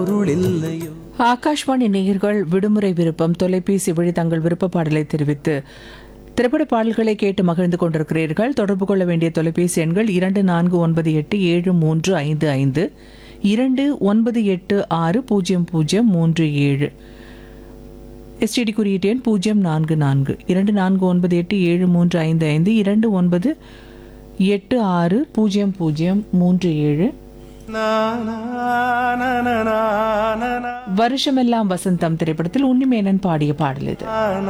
பொருளில்லையோ ஆகாஷ்வாணி நேயர்கள் விடுமுறை விருப்பம் தொலைபேசி வழி தங்கள் விருப்ப பாடலை தெரிவித்து திரைப்பட பாடல்களை கேட்டு மகிழ்ந்து கொண்டிருக்கிறீர்கள் தொடர்பு கொள்ள வேண்டிய தொலைபேசி எண்கள் இரண்டு நான்கு ஒன்பது எட்டு ஏழு மூன்று ஐந்து ஐந்து இரண்டு ஒன்பது எட்டு ஆறு பூஜ்ஜியம் பூஜ்ஜியம் மூன்று ஏழு எஸ்டிடி குறியீட்டு எண் பூஜ்ஜியம் நான்கு நான்கு இரண்டு நான்கு ஒன்பது எட்டு ஏழு மூன்று ஐந்து ஐந்து இரண்டு ஒன்பது எட்டு ஆறு பூஜ்ஜியம் பூஜ்ஜியம் மூன்று ஏழு நா, நா, நா, நா, நா, நா, நா, வருஷமெல்லாம் வசந்தம் திரைப்படத்தில் உன்னிமேனன் பாடிய பாடல் இது நா,